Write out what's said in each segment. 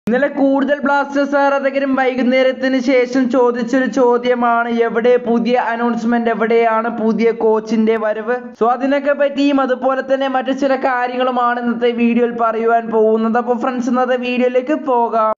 ഇന്നലെ കൂടുതൽ ബ്ലാസ്റ്റേഴ്സ് ആരാധകരും വൈകുന്നേരത്തിന് ശേഷം ചോദിച്ചൊരു ചോദ്യമാണ് എവിടെ പുതിയ അനൗൺസ്മെന്റ് എവിടെയാണ് പുതിയ കോച്ചിന്റെ വരവ് സോ അതിനൊക്കെ പറ്റിയും അതുപോലെ തന്നെ മറ്റു ചില കാര്യങ്ങളുമാണ് ഇന്നത്തെ വീഡിയോയിൽ പറയുവാൻ പോകുന്നത് അപ്പോൾ ഫ്രണ്ട്സ് ഇന്നത്തെ വീഡിയോയിലേക്ക് പോകാം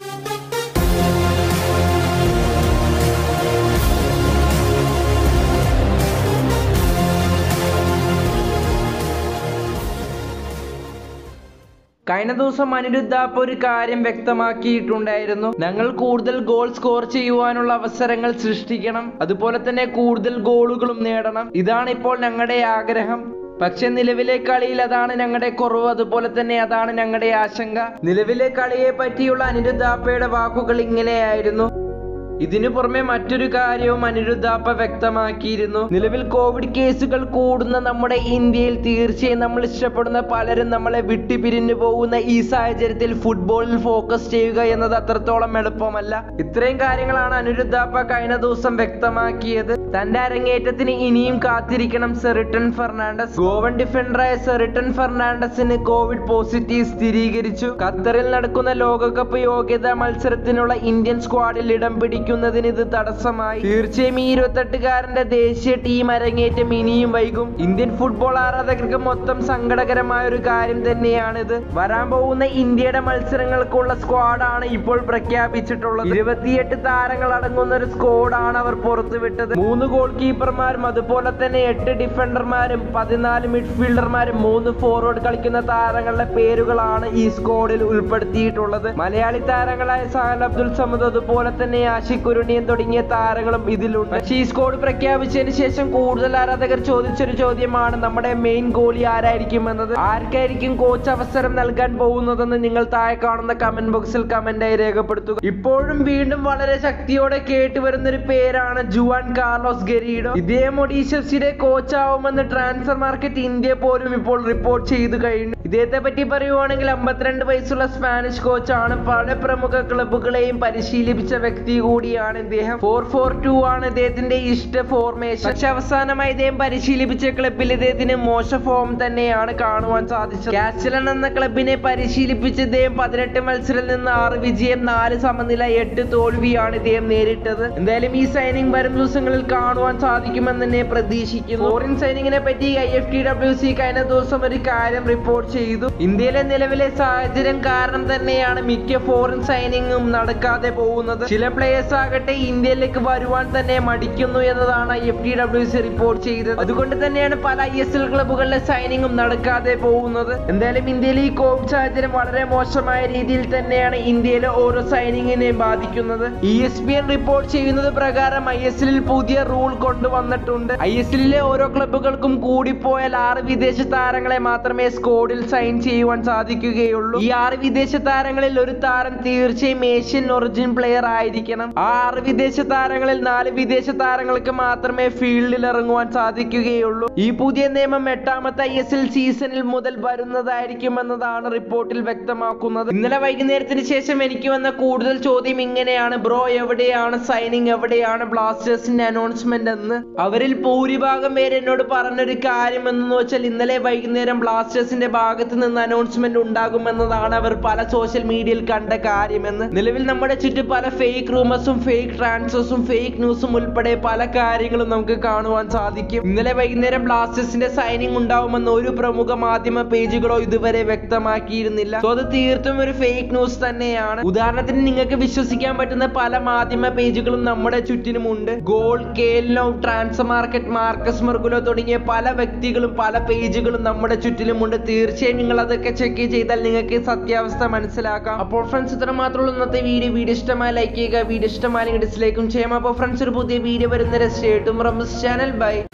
കഴിഞ്ഞ ദിവസം അനിരുദ്ധാപ്പ് ഒരു കാര്യം വ്യക്തമാക്കിയിട്ടുണ്ടായിരുന്നു ഞങ്ങൾ കൂടുതൽ ഗോൾ സ്കോർ ചെയ്യുവാനുള്ള അവസരങ്ങൾ സൃഷ്ടിക്കണം അതുപോലെ തന്നെ കൂടുതൽ ഗോളുകളും നേടണം ഇതാണ് ഇപ്പോൾ ഞങ്ങളുടെ ആഗ്രഹം പക്ഷെ നിലവിലെ കളിയിൽ അതാണ് ഞങ്ങളുടെ കുറവ് അതുപോലെ തന്നെ അതാണ് ഞങ്ങളുടെ ആശങ്ക നിലവിലെ കളിയെ പറ്റിയുള്ള അനിരുദ്ധാപ്പയുടെ വാക്കുകൾ ഇങ്ങനെയായിരുന്നു ഇതിനു പുറമെ മറ്റൊരു കാര്യവും അനിരുദ്ധാപ്പ വ്യക്തമാക്കിയിരുന്നു നിലവിൽ കോവിഡ് കേസുകൾ കൂടുന്ന നമ്മുടെ ഇന്ത്യയിൽ തീർച്ചയായും നമ്മൾ ഇഷ്ടപ്പെടുന്ന പലരും നമ്മളെ വിട്ടുപിരിഞ്ഞു പോകുന്ന ഈ സാഹചര്യത്തിൽ ഫുട്ബോളിൽ ഫോക്കസ് ചെയ്യുക എന്നത് അത്രത്തോളം എളുപ്പമല്ല ഇത്രയും കാര്യങ്ങളാണ് അനിരുദ്ധാപ്പ കഴിഞ്ഞ ദിവസം വ്യക്തമാക്കിയത് തന്റെ അരങ്ങേറ്റത്തിന് ഇനിയും കാത്തിരിക്കണം സെറിട്ടൺ ഫെർണാണ്ടസ് ഗോവൻ ഡിഫൻഡറായ സെറിട്ടൺ ഫെർണാണ്ടസിന് കോവിഡ് പോസിറ്റീവ് സ്ഥിരീകരിച്ചു ഖത്തറിൽ നടക്കുന്ന ലോകകപ്പ് യോഗ്യതാ മത്സരത്തിനുള്ള ഇന്ത്യൻ സ്ക്വാഡിൽ ഇടം പിടിക്കുന്നതിന് ഇത് തടസ്സമായി തീർച്ചയായും ഈ ഇരുപത്തെട്ടുകാരന്റെ ദേശീയ ടീം അരങ്ങേറ്റം ഇനിയും വൈകും ഇന്ത്യൻ ഫുട്ബോൾ ആരാധകർക്ക് മൊത്തം സങ്കടകരമായ ഒരു കാര്യം തന്നെയാണിത് വരാൻ പോകുന്ന ഇന്ത്യയുടെ മത്സരങ്ങൾക്കുള്ള സ്ക്വാഡാണ് ഇപ്പോൾ പ്രഖ്യാപിച്ചിട്ടുള്ളത് ഇരുപത്തിയെട്ട് താരങ്ങൾ അടങ്ങുന്ന ഒരു സ്ക്വാഡാണ് അവർ പുറത്തുവിട്ടത് മൂന്ന് ഗോൾ കീപ്പർമാരും അതുപോലെ തന്നെ എട്ട് ഡിഫൻഡർമാരും പതിനാല് മിഡ്ഫീൽഡർമാരും മൂന്ന് ഫോർവേഡ് കളിക്കുന്ന താരങ്ങളുടെ പേരുകളാണ് ഈ സ്ക്വാഡിൽ ഉൾപ്പെടുത്തിയിട്ടുള്ളത് മലയാളി താരങ്ങളായ സാഹൽ അബ്ദുൽ സമദ് അതുപോലെ തന്നെ ആഷിഖ് കുരുണിയൻ തുടങ്ങിയ താരങ്ങളും ഇതിലുണ്ട് പക്ഷേ ഈ സ്ക്വാഡ് പ്രഖ്യാപിച്ചതിന് ശേഷം കൂടുതൽ ആരാധകർ ചോദിച്ചൊരു ചോദ്യമാണ് നമ്മുടെ മെയിൻ ഗോളി ആരായിരിക്കും എന്നത് ആർക്കായിരിക്കും കോച്ച് അവസരം നൽകാൻ പോകുന്നതെന്ന് നിങ്ങൾ താഴെ കാണുന്ന കമന്റ് ബോക്സിൽ കമന്റായി രേഖപ്പെടുത്തുക ഇപ്പോഴും വീണ്ടും വളരെ ശക്തിയോടെ കേട്ടുവരുന്ന ഒരു പേരാണ് ജുവാൻ കാർലോസ് ഗരീഡോ ഇദ്ദേഹം ഒഡീഷ എഫ്സിയുടെ കോച്ച് ആവുമെന്ന് ട്രാൻസ്ഫർ മാർക്കറ്റ് ഇന്ത്യ പോലും ഇപ്പോൾ റിപ്പോർട്ട് ചെയ്തു കഴിഞ്ഞു ഇദ്ദേഹത്തെ പറ്റി പറയുവാണെങ്കിൽ അമ്പത്തിരണ്ട് വയസ്സുള്ള സ്പാനിഷ് കോച്ചാണ് പല പ്രമുഖ ക്ലബ്ബുകളെയും പരിശീലിപ്പിച്ച വ്യക്തി കൂടിയാണ് ഇദ്ദേഹം ഫോർ ഫോർ ടു ആണ് ഇദ്ദേഹത്തിന്റെ ഇഷ്ട ഫോർമേഷൻ പക്ഷെ അവസാനമായി ഇദ്ദേഹം പരിശീലിപ്പിച്ച ക്ലബിൽ ഇദ്ദേഹത്തിന് മോശ ഫോം തന്നെയാണ് കാണുവാൻ സാധിച്ചത് കാസ്റ്റലൻ എന്ന ക്ലബിനെ പരിശീലിപ്പിച്ച് ഇദ്ദേഹം പതിനെട്ട് മത്സരത്തിൽ നിന്ന് ആറ് വിജയം നാല് സമനില എട്ട് തോൽവിയാണ് ഇദ്ദേഹം നേരിട്ടത് എന്തായാലും ഈ സൈനിങ് വരും ദിവസങ്ങളിൽ കാണുവാൻ സാധിക്കുമെന്ന് തന്നെ പ്രതീക്ഷിക്കുന്നു ഫോറിൻ സൈനിങ്ങിനെ പറ്റി I F T W C കഴിഞ്ഞ ദിവസം ഒരു കാര്യം റിപ്പോർട്ട് ചെയ്തു ഇന്ത്യയിലെ നിലവിലെ സാഹചര്യം കാരണം തന്നെയാണ് മിക്ക ഫോറിൻ സൈനിങ്ങും നടക്കാതെ പോകുന്നത് ചില പ്ലേയേഴ്സ് ആകട്ടെ ഇന്ത്യയിലേക്ക് വരുവാൻ തന്നെ മടിക്കുന്നു എന്നതാണ് I F T W C report ചെയ്തത് അതുകൊണ്ട് തന്നെയാണ് പല ഐ എസ് എൽ ക്ലബുകളിലെ സൈനിങ്ങും നടക്കാതെ പോകുന്നത് എന്തായാലും ഇന്ത്യയിലെ ഈ കോവിഡ് സാഹചര്യം വളരെ മോശമായ രീതിയിൽ തന്നെയാണ് ഇന്ത്യയിലെ ഓരോ സൈനിങ്ങിനെയും ബാധിക്കുന്നത് E S P N report ചെയ്യുന്നത് പ്രകാരം ഐ എസ് എല്ലിൽ പുതിയ റൂൾ കൊണ്ടുവന്നിട്ടുണ്ട് ഐ എസ് എല്ലിലെ ഓരോ ക്ലബുകൾക്കും കൂടിപ്പോയാൽ ആറ് വിദേശ താരങ്ങളെ മാത്രമേ സ്കോഡിൽ സൈൻ ചെയ്യുവാൻ സാധിക്കുകയുള്ളൂ ഈ ആറ് വിദേശ താരങ്ങളിൽ ഒരു താരം തീർച്ചയായും ഏഷ്യൻ ഒറിജിൻ പ്ലെയർ ആയിരിക്കണം ആ ആറ് വിദേശ താരങ്ങളിൽ നാല് വിദേശ താരങ്ങൾക്ക് മാത്രമേ ഫീൽഡിൽ ഇറങ്ങുവാൻ സാധിക്കുകയുള്ളൂ ഈ പുതിയ നിയമം എട്ടാമത്തെ ഐ എസ് എൽ സീസണിൽ മുതൽ വരുന്നതായിരിക്കും എന്നതാണ് റിപ്പോർട്ടിൽ വ്യക്തമാക്കുന്നത് ഇന്നലെ വൈകുന്നേരത്തിന് ശേഷം എനിക്ക് വന്ന കൂടുതൽ ചോദ്യം ഇങ്ങനെയാണ് ബ്രോ എവിടെയാണ് സൈനിങ് എവിടെയാണ് ബ്ലാസ്റ്റേഴ്സിന്റെ അനൗൺസ്മെന്റ് എന്ന് അവരിൽ ഭൂരിഭാഗം പേര് എന്നോട് പറഞ്ഞൊരു കാര്യം എന്ന് വെച്ചാൽ ഇന്നലെ വൈകുന്നേരം ബ്ലാസ്റ്റേഴ്സിന്റെ ഭാഗത്ത് നിന്ന് അനൗൺസ്മെന്റ് ഉണ്ടാകുമെന്നതാണ് അവർ പല സോഷ്യൽ മീഡിയയിൽ കണ്ട കാര്യമെന്ന് നിലവിൽ നമ്മുടെ ചുറ്റും പല ഫേക്ക് റൂമേഴ്സും ഫേക്ക് ട്രാൻസ്ഫേഴ്സും ഫേക്ക് ന്യൂസും ഉൾപ്പെടെ പല കാര്യങ്ങളും നമുക്ക് കാണുവാൻ സാധിക്കും ഇന്നലെ വൈകുന്നേരം ബ്ലാസ്റ്റേഴ്സിന്റെ സൈനിങ് ഉണ്ടാവുമെന്ന് ഒരു പ്രമുഖ മാധ്യമ പേജുകളോ ഇതുവരെ വ്യക്തമാക്കിയിരുന്നില്ല സോ അത് തീർത്തും ഒരു ഫേക്ക് ന്യൂസ് തന്നെയാണ് ഉദാഹരണത്തിന് നിങ്ങൾക്ക് വിശ്വസിക്കാൻ പറ്റുന്ന പല മാധ്യമ പേജുകളും നമ്മുടെ ചുറ്റിനുമുണ്ട് ഗോൾ കേലിനോ ട്രാൻസ്ഫർ മാർക്കറ്റ് മാർക്കസ് മെർഗുലോ തുടങ്ങിയ പല വ്യക്തികളും പല പേജുകളും നമ്മുടെ ചുറ്റിലുമുണ്ട് തീർച്ചയായും നിങ്ങൾ അതൊക്കെ ചെക്ക് ചെയ്താൽ നിങ്ങൾക്ക് സത്യാവസ്ഥ മനസ്സിലാക്കാം അപ്പോൾ ഫ്രണ്ട്സ് ഇത്ര മാത്രമുള്ള ഇന്നത്തെ വീഡിയോ വീഡിയോ ഇഷ്ടമായി ലൈക്ക് ചെയ്യുക വീഡിയോ ഇഷ്ടമായെങ്കിൽ ഡിസ്ലൈക്കും ചെയ്യാം അപ്പോൾ ഫ്രണ്ട്സ് ഒരു പുതിയ വീഡിയോ വരുന്ന രസമായിട്ടും റംസ് ചാനൽ ബൈ